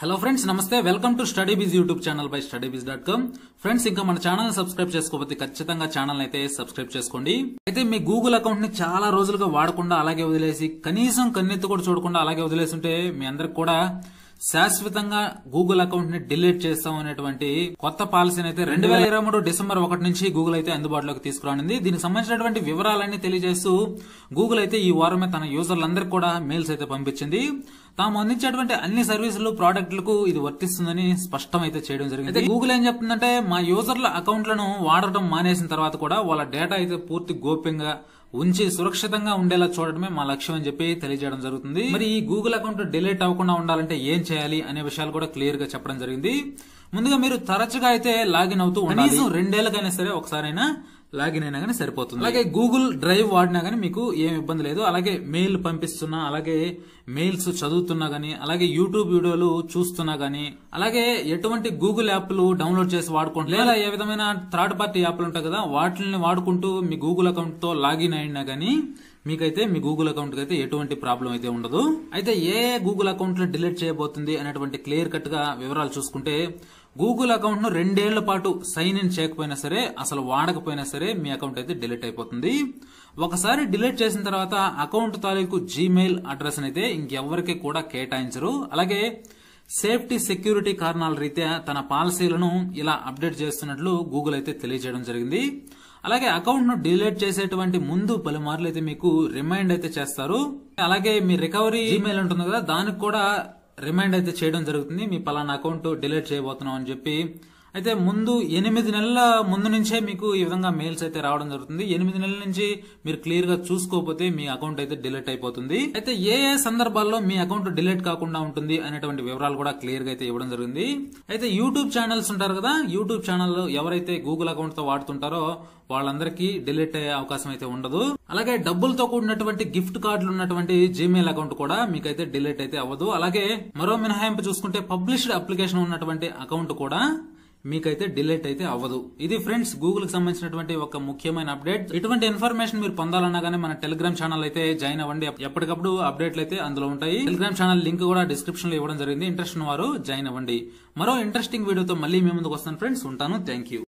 hello friends నమస్తే welcome to Study Biz YouTube channel by Study Biz dot com friends ఇంకా మన channel subscribe చేసుకోకపోతే ఖచ్చితంగా channel అయితే సబ్స్క్రైబ్ చేసుకోండి అయితే మీ గూగుల్ అకౌంట్ ని చాలా రోజులుగా వాడకుండా అలాగే వదిలేసి కనీసం కన్నెత్తి కూడా చూడకుండా అలాగే వదిలేసి ఉంటే మీ అందరికి కూడా శాశ్వతంగా గూగుల్ అకౌంట్ ని డిలీట్ చేస్తాం అనేటువంటి కొత్త పాలసీని అయితే రెండు వేల ఇరవై మూడు డిసెంబర్ ఒకటి నుంచి గూగుల్ అయితే అందుబాటులోకి తీసుకురానుంది దీనికి సంబంధించినటువంటి వివరాలన్నీ తెలియజేస్తూ గూగుల్ అయితే ఈ వారమే తన యూజర్లందరికీ కూడా మెయిల్స్ అయితే పంపించింది తాము అందించేటువంటి అన్ని సర్వీసులు ప్రోడక్ట్లకు ఇది వర్తిస్తుందని స్పష్టం అయితే చేయడం జరిగింది అయితే గూగుల్ ఏం చెప్తుందంటే మా యూజర్ల అకౌంట్లను వాడటం మానేసిన తర్వాత కూడా వాళ్ళ డేటా అయితే పూర్తి గోప్యంగా ఉంచి సురక్షితంగా ఉండేలా చూడడమే మా లక్ష్యం అని చెప్పి తెలియజేయడం జరుగుతుంది మరి ఈ గూగుల్ అకౌంట్ డిలీట్ అవ్వకుండా ఉండాలంటే ఏం చేయాలి అనే విషయాలు కూడా క్లియర్ గా చెప్పడం జరిగింది ముందుగా మీరు తరచుగా అయితే లాగిన్ అవుతూ ఉండాలి కనీసం రెండేళ్లకైనా సరే ఒకసారైనా లాగిన్ అయినా కానీ సరిపోతుంది అలాగే గూగుల్ డ్రైవ్ వాడినా కానీ మీకు ఏం ఇబ్బంది లేదు అలాగే మెయిల్ పంపిస్తున్నా అలాగే మెయిల్స్ చదువుతున్నా గానీ అలాగే యూట్యూబ్ వీడియోలు చూస్తున్నా గానీ అలాగే ఎటువంటి గూగుల్ యాప్లు డౌన్లోడ్ చేసి వాడుకుంటూ లేదా ఏ విధమైన థర్డ్ పార్టీ యాప్లు ఉంటాయి కదా వాటిని వాడుకుంటూ మీ గూగుల్ అకౌంట్ తో లాగిన్ అయినా గానీ మీకైతే మీ గూగుల్ అకౌంట్ అయితే ఎటువంటి ప్రాబ్లం అయితే ఉండదు అయితే ఏ ఏ గూగుల్ అకౌంట్ డిలీట్ చేయబోతుంది అనేటువంటి క్లియర్ కట్ గా వివరాలు చూసుకుంటే గూగుల్ అకౌంట్ ను రెండేళ్ల పాటు సైన్ ఇన్ చేయకపోయినా సరే అసలు వాడకపోయినా సరే మీ అకౌంట్ అయితే డిలీట్ అయిపోతుంది ఒకసారి డిలీట్ చేసిన తర్వాత అకౌంట్ తాలూకు జీమెయిల్ అడ్రస్ అయితే ఇంకెవరికి కూడా కేటాయించరు అలాగే సేఫ్టీ సెక్యూరిటీ కారణాల రీత్యా తన పాలసీలను ఇలా అప్డేట్ చేస్తున్నట్లు గూగుల్ అయితే తెలియజేయడం జరిగింది అలాగే అకౌంట్ ను డిలీట్ చేసేటువంటి ముందు పలుమార్లు అయితే మీకు రిమైండ్ అయితే చేస్తారు అలాగే మీ రికవరీ ఈమెయిల్ ఉంటుంది కదా దానికి కూడా రిమైండ్ అయితే చేయడం జరుగుతుంది మీ పలానా అకౌంట్ డిలీట్ చేయబోతున్నాం అని చెప్పి అయితే ముందు ఎనిమిది నెలల ముందు నుంచే మీకు ఈ విధంగా మెయిల్స్ అయితే రావడం జరుగుతుంది ఎనిమిది నెలల నుంచి మీరు క్లియర్ గా చూసుకోకపోతే మీ అకౌంట్ అయితే డిలీట్ అయిపోతుంది అయితే ఏ ఏ సందర్భాల్లో మీ అకౌంట్ డిలీట్ కాకుండా ఉంటుంది అనేటువంటి వివరాలు కూడా క్లియర్ గా అయితే ఇవ్వడం జరిగింది అయితే యూట్యూబ్ ఛానల్స్ ఉంటారు కదా యూట్యూబ్ ఛానల్ ఎవరైతే గూగుల్ అకౌంట్ తో వాడుతుంటారో వాళ్ళందరికీ డిలీట్ అయ్యే అవకాశం అయితే ఉండదు అలాగే డబ్బులతో కూడినటువంటి గిఫ్ట్ కార్డులు ఉన్నటువంటి జీమెయిల్ అకౌంట్ కూడా మీకైతే డిలీట్ అయితే అవ్వదు అలాగే మరో మినహాయింపు చూసుకుంటే పబ్లిష్డ్ అప్లికేషన్ ఉన్నటువంటి అకౌంట్ కూడా మీకైతే డిలీట్ అయితే అవ్వదు ఇది ఫ్రెండ్స్ గూగుల్ కి సంబంధించినటువంటి ఒక ముఖ్యమైన అప్డేట్ ఇటువంటి ఇన్ఫర్మేషన్ మీరు పొందాలన్నా గానీ మన టెలిగ్రామ్ ఛానల్ అయితే జాయిన్ అవ్వండి ఎప్పటికప్పుడు అప్డేట్లు అయితే అందులో ఉంటాయి టెలిగ్రామ్ ఛానల్ లింక్ కూడా డిస్క్రిప్షన్ లో ఇవ్వడం జరిగింది ఇంట్రెస్ట్ ఉన్న వారు జాయిన్ అవ్వండి మరో ఇంట్రెస్టింగ్ వీడియోతో మళ్ళీ మీ ముందుకు వస్తాను ఫ్రెండ్స్ ఉంటాను థ్యాంక్ యూ